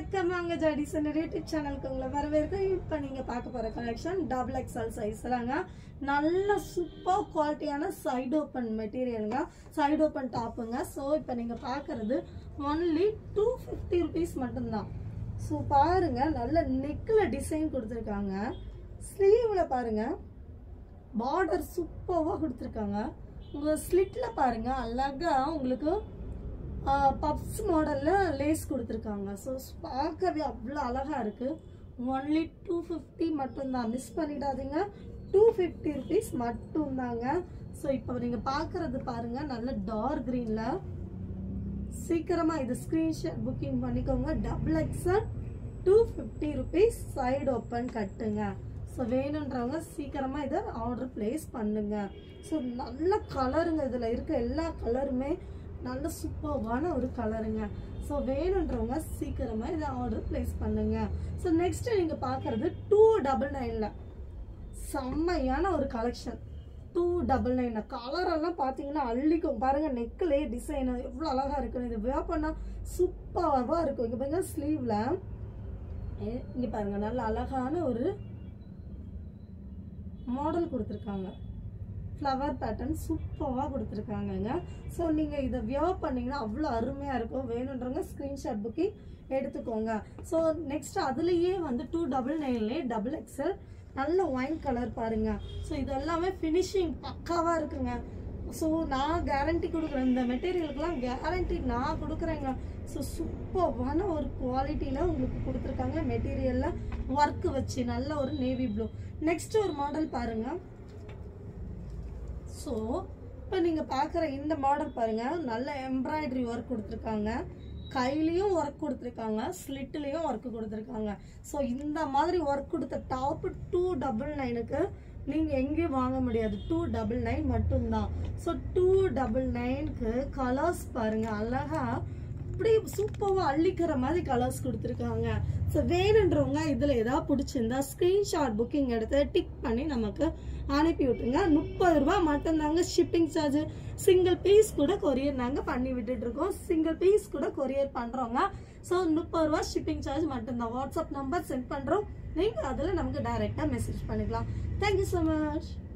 வணக்கம் அங்க ஜாடிசன் யூடியூப் சேனலுக்கு உங்களை வரவேற்க இப்போ நீங்க பார்க்க போற கலெக்ஷன் டபுள் எக்ஸ்எல் சைஸ்லாங்க நல்ல சூப்பர் குவாலிட்டியான சைடு ஓப்பன் மெட்டீரியலுங்க சைடு ஓப்பன் டாப்புங்க ஸோ இப்போ நீங்க பார்க்கறது ஒன்லி டூ ஃபிஃப்டி ருபீஸ் மட்டும்தான் ஸோ பாருங்க நல்ல நெக்கில் டிசைன் கொடுத்துருக்காங்க ஸ்லீவில் பாருங்க பார்டர் சூப்பராக கொடுத்துருக்காங்க உங்கள் ஸ்லிட்டில் பாருங்க அழகா உங்களுக்கு பப்ஸ் மாடலில் லேஸ் கொடுத்துருக்காங்க ஸோ பார்க்கவே அவ்வளோ அழகாக இருக்குது ஒன்லி டூ ஃபிஃப்டி மட்டும்தான் மிஸ் பண்ணிடாதீங்க டூ ஃபிஃப்டி ருபீஸ் மட்டும்தாங்க ஸோ இப்போ நீங்கள் பார்க்குறது பாருங்கள் நல்ல டார்க் க்ரீனில் சீக்கிரமாக இது ஸ்க்ரீன்ஷாட் புக்கிங் பண்ணிக்கோங்க double XL two fifty rupees side open கட்டுங்க ஸோ வேணுன்றவங்க சீக்கிரமாக இதை ஆர்டர் ப்ளேஸ் பண்ணுங்க ஸோ நல்ல கலருங்க இதில் இருக்க எல்லா கலருமே நல்ல சூப்பர்வான ஒரு கலருங்க ஸோ வேணுன்றவங்க சீக்கிரமாக இதை ஆர்டர் ப்ளேஸ் பண்ணுங்க ஸோ நெக்ஸ்ட் நீங்கள் பார்க்குறது டூ டபுள் நைனில் செம்மையான ஒரு கலெக்ஷன் டூ டபுள் நைன் கலரெல்லாம் பார்த்தீங்கன்னா அள்ளிக்கும் பாருங்க நெக்கிலே டிசைன் எவ்வளோ அழகாக இருக்குன்னு இது வேர் பண்ணால் சூப்பராக இருக்கும் இங்கே பாருங்க ஸ்லீவில் இங்கே பாருங்க நல்ல அழகான ஒரு மாடல் கொடுத்துருக்காங்க ஃப்ளவர் பேட்டர்ன் சூப்பராக கொடுத்துருக்காங்கங்க ஸோ நீங்கள் இதை வியர் பண்ணிங்கன்னா அவ்வளோ அருமையாக இருக்கும் வேணுன்றவங்க ஸ்க்ரீன்ஷாட் புக்கிங் எடுத்துக்கோங்க ஸோ நெக்ஸ்ட் அதுலேயே வந்து டூ டபுள் நைன்லேயே டபுள் எக்ஸல் நல்ல ஒயின் கலர் பாருங்க ஸோ இது எல்லாமே ஃபினிஷிங் பக்காவாக இருக்குங்க ஸோ நான் கேரண்டி கொடுக்குறேன் இந்த மெட்டீரியலுக்குலாம் கேரண்டி நான் கொடுக்குறேங்க ஸோ சூப்பரான ஒரு குவாலிட்டியில் உங்களுக்கு கொடுத்துருக்காங்க மெட்டீரியலில் ஒர்க்கு வச்சு நல்ல ஒரு நேவி ப்ளூ நெக்ஸ்ட் ஒரு மாடல் பாருங்கள் ஸோ இப்போ நீங்கள் பார்க்குற இந்த மாடல் பாருங்கள் நல்ல எம்ப்ராய்டரி ஒர்க் கொடுத்துருக்காங்க கையிலையும் ஒர்க் கொடுத்துருக்காங்க ஸ்லிட்லேயும் ஒர்க் கொடுத்துருக்காங்க ஸோ இந்த மாதிரி ஒர்க் கொடுத்த டாப்பு டூ டபுள் நைனுக்கு நீங்கள் எங்கேயும் வாங்க முடியாது டூ டபுள் நைன் மட்டும்தான் ஸோ டூ டபுள் நைனுக்கு கலர்ஸ் பாருங்கள் அழகாக அப்படி சூப்பராக அள்ளிக்கிற மாதிரி கலர்ஸ் கொடுத்துருக்காங்க ஸோ வேணுன்றவங்க இதில் ஏதாவது பிடிச்சிருந்தா ஸ்க்ரீன்ஷாட் புக்கிங் எடுத்து டிக் பண்ணி நமக்கு அனுப்பி விட்டுருங்க முப்பது ரூபா மட்டும்தாங்க ஷிப்பிங் சார்ஜ் சிங்கிள் பீஸ் கூட கொரியர் நாங்கள் பண்ணி விட்டுட்டு இருக்கோம் சிங்கிள் பீஸ் கூட கொரியர் பண்ணுறோங்க ஸோ முப்பது ரூபா ஷிப்பிங் சார்ஜ் மட்டும்தான் வாட்ஸ்அப் நம்பர் சென்ட் பண்ணுறோம் நீங்கள் அதில் நமக்கு டைரெக்டாக மெசேஜ் பண்ணிக்கலாம் தேங்க்யூ ஸோ மச்